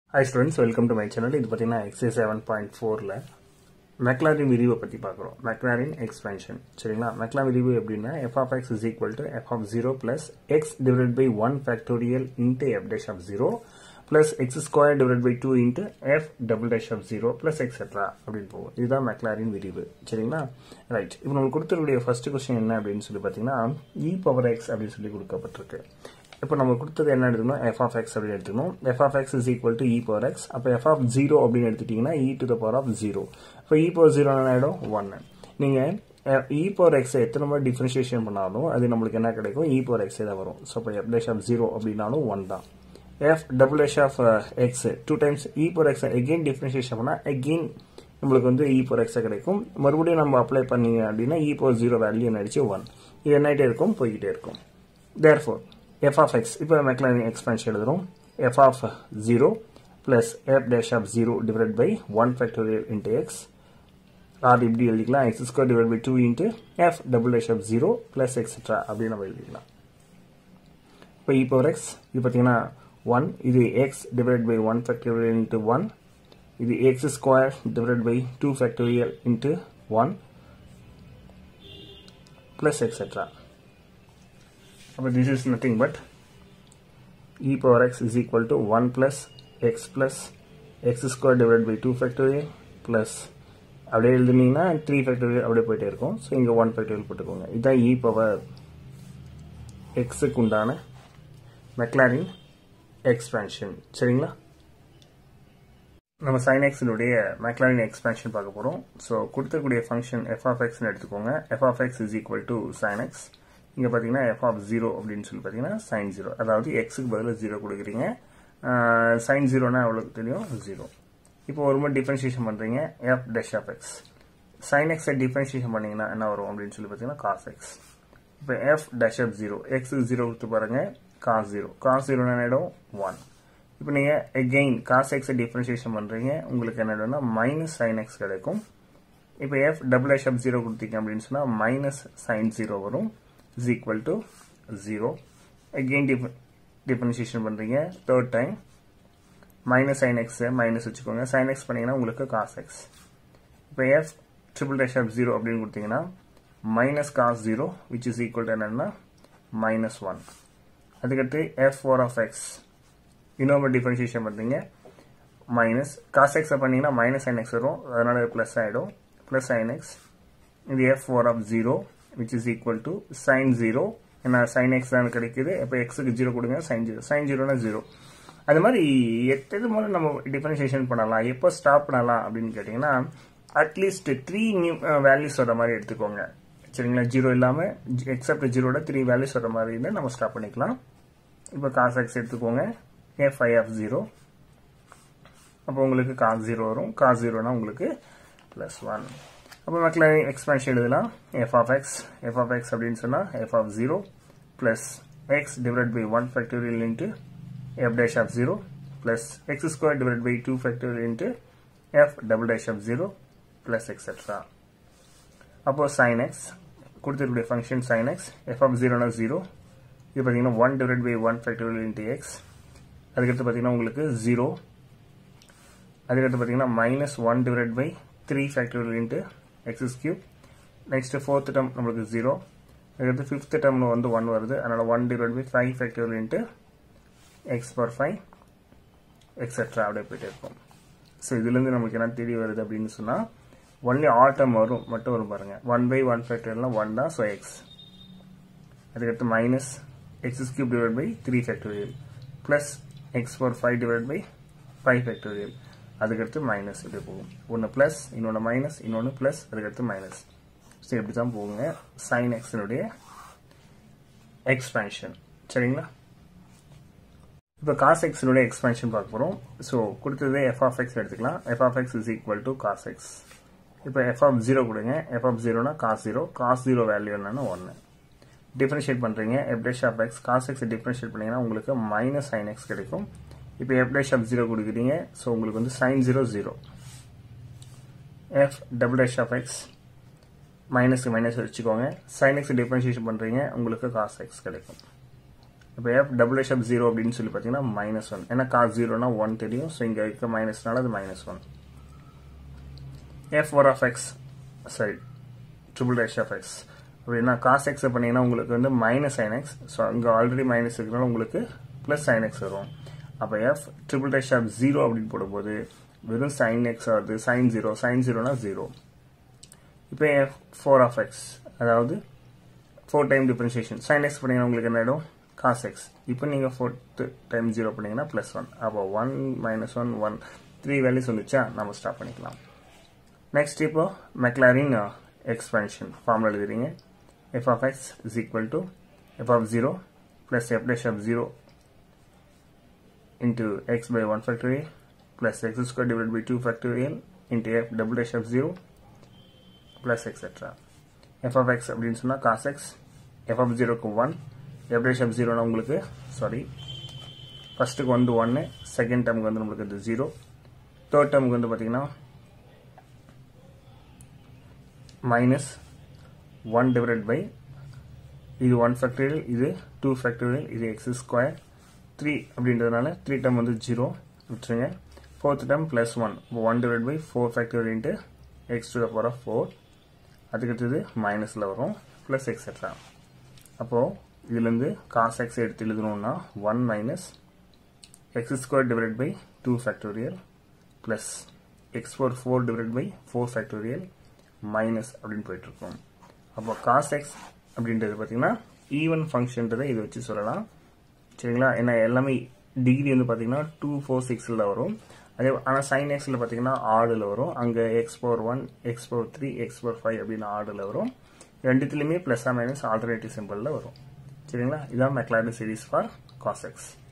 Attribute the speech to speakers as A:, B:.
A: Hi students welcome to my channel இது பார்த்தீங்கன்னா exercise seven point ஃபோரில் மெக்லாரின் விரிவை பற்றி பார்க்குறோம் மெக்லாரின் எக்ஸ்பென்ஷன் சரிங்களா மெக்லா விரிவு எப்படின்னா F of X is equal to F of zero plus X divide by one factorial into F dash of zero plus X square divide by two into F double dash of zero plus etcetera அப்படின்னு போகும் இதுதான் Maclaurin விரிவு சரிங்களா right இப்போ உங்களுக்கு கொடுத்துருக்கூடிய first question என்ன அப்படின்னு சொல்லி பார்த்தீங்கன்னா இ பவர் எக்ஸ் அப்படின்னு சொல்லி கொடுக்கப்பட்டிருக்கு இப்போ நம்ம கொடுத்தது என்ன எடுத்துக்கணும் எஃப் ஆஃப் எக்ஸ் அப்படின்னு எடுத்துக்கணும் F of X is equal to E power X அப்போ எஃப் ஆஃப் ஜீரோ அப்படின்னு எடுத்துட்டீங்கன்னா E to the power of zero இப்போ இ பவர் ஜீரோ என்ன ஆகிடும் ஒன்று நீங்கள் இ பவர் எக்ஸ் எத்தனை மாதிரி டிஃபரன்ஷியேஷன் பண்ணாலும் அது நம்மளுக்கு என்ன கிடைக்கும் இ பவர் எக்ஸே தான் வரும் ஸோ இப்போ எஃப் டேஷ் ஆஃப் ஜீரோ அப்படின்னாலும் ஒன் தான் F double dash of X two times E power X again differentiation பண்ணால் எகெயின் நம்மளுக்கு வந்து இ பவர் எக்ஸாக கிடைக்கும் மறுபடியும் நம்ம அப்ளை பண்ணீங்க அப்படின்னா இ பவர் ஜீரோ வேல்யூ நடிச்சு ஒன் இது என்னாகிட்டே இருக்கும் போய்கிட்டே இருக்கும் therefore f of x இப்போ மெக்லாரின் எக்ஸ்பென்ஷன் எழுதுறோம் f of 0 plus f dash of 0 divided by 1 factorial into x or இப்படி எழுதிக்கலாம் x square divided by 2 into f double dash of 0 plus etc அப்படின்னு நம்ம எழுதிக்கலாம் இப்போ e power x இது பார்த்தீங்கன்னா 1 இது x divided by 1 factorial into 1 இது x square divided by 2 factorial into 1 plus etc but this is nothing but e power x is equal to 1 plus x plus x square divided by 2 factorial plus அப்படியே எழுதுனீங்கன்னா three factorial அப்படியே போயிட்டே இருக்கும் so இங்கே one factorial போட்டுக்கோங்க இதுதான் e power எக்ஸுக்கு உண்டான Maclaurin expansion சரிங்களா நம்ம சைன் எக்ஸினுடைய மெக்லாரின் எக்ஸ்பேன்ஷன் பார்க்க போகிறோம் ஸோ கொடுத்தக்கூடிய ஃபங்க்ஷன் எஃப் ஆஃப் எக்ஸ்னு எடுத்துக்கோங்க F of X is equal to sine X இங்கே பார்த்தீங்கன்னா எஃப் ஆஃப் ஜீரோ அப்படின்னு சொல்லி பார்த்தீங்கன்னா சைன் ஜீரோ அதாவது எக்ஸுக்கு பதிலாக ஜீரோ கொடுக்குறீங்க சைன் ஜீரோனா எவ்வளோக்கு தெரியும் ஜீரோ இப்போ ஒரு மாதிரி டிஃபரன்ஷியேஷன் பண்ணுறீங்க F dash of X sine எக்ஸை டிஃபரன்ஷியேஷன் பண்ணிங்கன்னா என்ன வரும் அப்படின்னு சொல்லி பார்த்தீங்கன்னா காஸ் எக்ஸ் இப்போ எஃப் டெஷ் ஆஃப் ஜீரோ எக்ஸுக்கு ஜீரோ கொடுத்து பாருங்க காஸ் ஜீரோ காஸ் ஜீரோனா என்ன ஒன் இப்போ நீங்கள் எகெயின் காஸ் எக்ஸை டிஃபரன்ஷியேஷன் பண்ணுறீங்க உங்களுக்கு என்ன ஆகிடும்னா மைனஸ் சைன் எக்ஸ் கிடைக்கும் இப்போ F double dash of zero கொடுத்தீங்க அப்படின்னு சொன்னால் மைனஸ் சைன் ஜீரோ வரும் is equal to 0 again dif differentiation பண்றீங்க third time minus sin x minus வச்சுக்கோங்க sin x பண்ணீங்கன்னா உங்களுக்கு cos x இப்போ f triple dash of 0 அப்படின்னு கொடுத்தீங்கன்னா minus cos 0 which is equal to என்னன்னா minus 1 அதுக்கடுத்து f4 of x இன்னொரு differentiation பண்றீங்க minus cos x பண்ணீங்கன்னா minus sin x வரும் அதனால plus ஆயிடும் plus sin x இது f4 of 0 which is equal to sin 0 ஏன்னா sin x தான் கிடைக்குது இப்போ எக்ஸுக்கு ஜீரோ கொடுங்க sin 0 sin 0னா ஜீரோ அது மாதிரி எத்தது மூலம் நம்ம டிஃபரன்ஷியேஷன் பண்ணலாம் எப்போ ஸ்டாப் பண்ணலாம் அப்படின்னு கேட்டிங்கன்னா அட்லீஸ்ட் த்ரீ நியூ வேல்யூஸ் வர மாதிரி எடுத்துக்கோங்க சரிங்களா ஜீரோ இல்லாமல் எக்ஸப்ட் ஜீரோட த்ரீ வேல்யூஸ் வர மாதிரி இருந்தால் நம்ம ஸ்டாப் பண்ணிக்கலாம் இப்போ காஸ் எக்ஸ் எடுத்துக்கோங்க ஏ ஃபைவ் ஆஃப் ஜீரோ அப்போ உங்களுக்கு காஸ் ஜீரோ வரும் காஸ் ஜீரோனா உங்களுக்கு ப்ளஸ் ஒன் அப்போ மக்கள் எக்ஸ்பென்ஷன் எழுதலாம் F of X F of X அப்படின்னு சொன்னால் F of zero plus X divide by one factorial into F dash of zero plus X square divide by two factorial into F double dash of zero plus etcetera அப்போது sine X கொடுத்துருக்கூடிய function sine X F of ஜீரோனா zero இது பார்த்தீங்கன்னா one divide by one factorial into X அதுக்கடுத்து பார்த்தீங்கன்னா உங்களுக்கு zero அதுக்கடுத்து பார்த்தீங்கன்னா minus one divide by three factorial into X's cube next fourth term நம்மளுக்கு ஜீரோ அதுக்கடுத்து ஃபிஃப்த் டேர்மில் வந்து ஒன் வருது அதனால் one divide by five factorial into X power five etcetera அப்படியே போயிட்டு இருக்கும் ஸோ இதுலேருந்து நம்மளுக்கு என்ன தெரிய வருது அப்படின்னு சொன்னால் ஒன்லி ஆல் டேர்ம் வரும் மட்டும் வரும் பாருங்கள் ஒன் பை ஒன் ஃபேக்டோரியல்னால் ஒன் தான் ஸோ எக்ஸ் அதுக்கடுத்து minus X's cube divide by three factorial plus X power five divide by five factorial அதுக்கடுத்து மைனஸ் இப்படி போகும் ஒன்று ப்ளஸ் இன்னொன்று மைனஸ் இன்னொன்று ப்ளஸ் அதுக்கடுத்து மைனஸ் ஸோ இப்படி தான் போகுங்க சைன் எக்ஸினுடைய எக்ஸ்பேன்ஷன் சரிங்களா இப்போ காஸ் எக்ஸினுடைய எக்ஸ்பேன்ஷன் பார்க்க போகிறோம் ஸோ கொடுத்தது எஃப் ஆஃப் எக்ஸ் எடுத்துக்கலாம் F of X is equal to cos X இப்போ எஃப் ஆஃப் ஜீரோ கொடுங்க எஃப் ஆஃப் ஜீரோனா cos zero cos zero value என்னன்னா ஒன்று டிஃபரன்ஷியேட் பண்ணுறீங்க F dash of X cos X differentiate பண்ணிங்கன்னா உங்களுக்கு மைனஸ் சைன் எக்ஸ் கிடைக்கும் இப்போ எஃப் டேஷ் ஆஃப் ஜீரோ கொடுக்குறீங்க ஸோ உங்களுக்கு வந்து sine zero zero F double dash of X மைனஸ்க்கு மைனஸ் வச்சுக்கோங்க சைன் எக்ஸ் டிஃபரன்ஷியேஷன் பண்ணுறீங்க உங்களுக்கு காஸ் எக்ஸ் கிடைக்கும் இப்போ எஃப் டபுள் எஃப் ஜீரோ அப்படின்னு சொல்லி பார்த்தீங்கன்னா மைனஸ் ஒன் ஏன்னா காஸ் ஜீரோனா ஒன் தெரியும் ஸோ இங்கே இருக்க மைனஸ்னால அது minus one F or of X sorry triple dash of X அப்படின்னா காஸ் எக்ஸ் பண்ணீங்கன்னா உங்களுக்கு வந்து மைனஸ் சைன் எக்ஸ் ஸோ அங்கே ஆல்ரெடி மைனஸ் இருக்கிறனால உங்களுக்கு ப்ளஸ் சைன் எக்ஸ் வரும் அப்போ F triple dash of zero அப்படின்னு போடும்போது வெறும் சைன் எக்ஸ் ஆகுது சைன் ஜீரோ சைன் ஜீரோனா ஜீரோ இப்போ எஃப் ஃபோர் ஆஃப் எக்ஸ் அதாவது four time differentiation sine X பண்ணிங்கன்னா உங்களுக்கு என்ன ஆகிடும் காஸ் எக்ஸ் இப்போ நீங்கள் ஃபோர்த்து டைம் ஜீரோ பண்ணிங்கன்னா ப்ளஸ் ஒன் அப்போ one minus one one three values வந்துச்சா நம்ம ஸ்டாப் பண்ணிக்கலாம் நெக்ஸ்ட் இப்போ மெக்லாரின் எக்ஸ்பென்ஷன் ஃபார்முலா எழுதுறீங்க F of X is equal to F of zero plus F dash of zero into x by 1 factorial plus x square divided by 2 factorial into f double dash of 0 plus etc. f of x அப்படின்னு சொன்னா cos x f of 0 க்கு 1 f dash of 0 னா உங்களுக்கு sorry ஃபர்ஸ்ட்டுக்கு வந்து 1 second டேர்முக்கு வந்து நம்மளுக்கு இது 0 third டேர்முக்கு வந்து பார்த்தீங்கன்னா மைனஸ் ஒன் டிவைட் பை இது ஒன் ஃபேக்டரியல் இது டூ ஃபேக்டரியல் இது எக்ஸ் ஸ்கொயர் த்ரீ அப்படின்றதுனால த்ரீ டைம் வந்து ஜீரோ விட்டுருங்க fourth time plus one one divide by four factorial into X to the power of four அதுக்கடுத்தது மைனஸில் வரும் ப்ளஸ் எக்ஸெட்ரா அப்போது இதுலேருந்து காஸ் எக்ஸ் எடுத்து எழுதணும்னா one minus X square divide by two factorial plus X four four divide by four factorial minus அப்படின்னு போயிட்டுருக்கோம் அப்போ காஸ் எக்ஸ் அப்படின்றது பார்த்தீங்கன்னா ஈவன் ஃபங்க்ஷன்றதை இதை வச்சு சொல்லலாம் சரிங்களா ஏன்னா எல்லாமே டிகிரி வந்து பார்த்தீங்கன்னா டூ ஃபோர் சிக்ஸில் வரும் அதே ஆனால் சைன் எக்ஸில் பார்த்தீங்கன்னா ஆடில் வரும் அங்கே X power one X power three X power five அப்படின்னு ஆடில் வரும் ரெண்டுத்துலேயுமே ப்ளஸ் ஆர் மைனஸ் ஆல்டர்னேட்டிவ் சிம்பிளில் வரும் சரிங்களா இதான் Maclaurin series for cos X